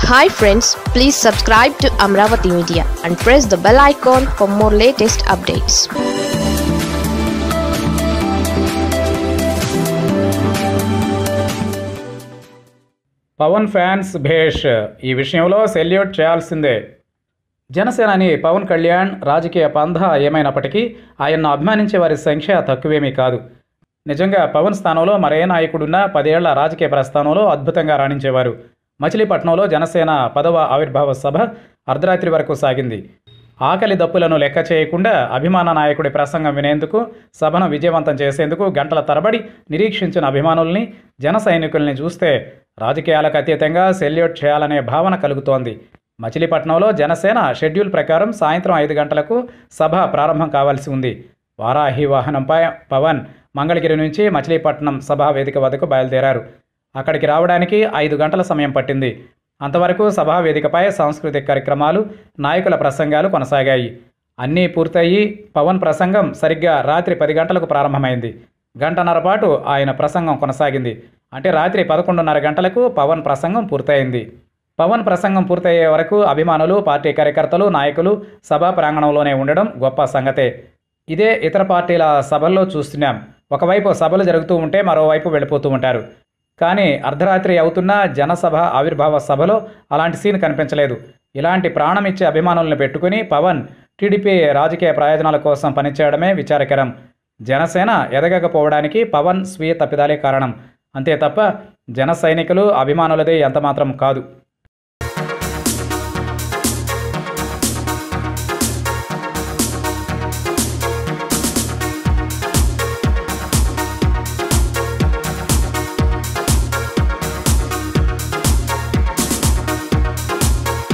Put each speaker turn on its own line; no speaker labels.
hi friends please subscribe to Amaravati media and press the bell icon for more latest updates
Pawan fans భేష్ ఈ విషయంలో salute చేయాల్సిందే జనసేనాని పవన్ కళ్యాణ్ రాజకీయ పంధ ఏమైనప్పటికీ ఆయన్ను అభిమానించే వారి సంఖ్య తక్కువేమీ కాదు నిజంగా పవన్ స్థానంలో మరే నాయకుడున్నా పదేళ్ల రాజకీయ ప్రస్థానంలో అద్భుతంగా రాణించేవారు మచిలీపట్నంలో జనసేన పదవ ఆవిర్భావ సభ అర్ధరాత్రి వరకు సాగింది ఆకలి దప్పులను లెక్క చేయకుండా అభిమాన నాయకుడి ప్రసంగం వినేందుకు సభను విజయవంతం చేసేందుకు గంటల తరబడి నిరీక్షించిన అభిమానుల్ని జన సైనికుల్ని చూస్తే రాజకీయాలకు అతీతంగా సెల్యూట్ చేయాలనే భావన కలుగుతోంది మచిలీపట్నంలో జనసేన షెడ్యూల్ ప్రకారం సాయంత్రం ఐదు గంటలకు సభ ప్రారంభం కావాల్సి ఉంది వారాహి వాహనంపై పవన్ మంగళగిరి నుంచి మచిలీపట్నం సభా వేదిక వద్దకు బయలుదేరారు అక్కడికి రావడానికి ఐదు గంటల సమయం పట్టింది అంతవరకు సభా వేదికపై సాంస్కృతిక కార్యక్రమాలు నాయకుల ప్రసంగాలు కొనసాగాయి అన్నీ పూర్తయి పవన్ ప్రసంగం సరిగ్గా రాత్రి పది గంటలకు ప్రారంభమైంది గంటన్నర పాటు ఆయన ప్రసంగం కొనసాగింది అంటే రాత్రి పదకొండున్నర గంటలకు పవన్ ప్రసంగం పూర్తయింది పవన్ ప్రసంగం పూర్తయ్యే వరకు అభిమానులు పార్టీ కార్యకర్తలు నాయకులు సభా ప్రాంగణంలోనే ఉండడం గొప్ప సంగతే ఇదే ఇతర పార్టీల సభల్లో చూస్తున్నాం ఒకవైపు సభలు జరుగుతూ ఉంటే మరోవైపు వెళ్ళిపోతూ ఉంటారు కానీ అర్ధరాత్రి అవుతున్న జనసభ ఆవిర్భావ సభలో అలాంటి సీన్ కనిపించలేదు ఇలాంటి ప్రాణం ఇచ్చే అభిమానులను పెట్టుకుని పవన్ టీడీపీ రాజకీయ ప్రయోజనాల కోసం పనిచేయడమే విచారకరం జనసేన ఎదగకపోవడానికి పవన్ స్వీయ తప్పిదాలే కారణం అంతే తప్ప జన సైనికులు అభిమానులదే ఎంతమాత్రం కాదు